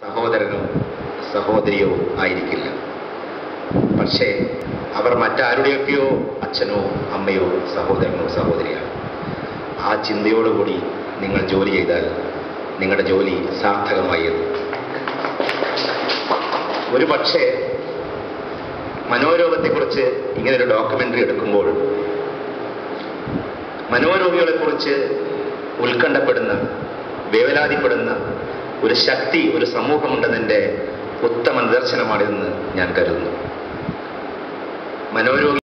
സഹോദരനോ സഹോദരിയോ ആയിരിക്കില്ല പക്ഷേ അവർ മറ്റാരുടെയൊക്കെയോ അച്ഛനോ അമ്മയോ സഹോദരനോ സഹോദരിയാണ് ആ ചിന്തയോടുകൂടി നിങ്ങൾ ജോലി ചെയ്താൽ നിങ്ങളുടെ ജോലി സാർത്ഥകമായി എത്തും ഒരു പക്ഷേ മനോരോഗത്തെക്കുറിച്ച് ഇങ്ങനൊരു ഡോക്യുമെന്ററി എടുക്കുമ്പോൾ മനോരോഗികളെക്കുറിച്ച് ഉത്കണ്ഠപ്പെടുന്ന വേവലാതിപ്പെടുന്ന ഒരു ശക്തി ഒരു സമൂഹമുണ്ടെന്നതിൻ്റെ ഉത്തമ നിദർശനമാണിതെന്ന് ഞാൻ കരുതുന്നു മനോരോഗി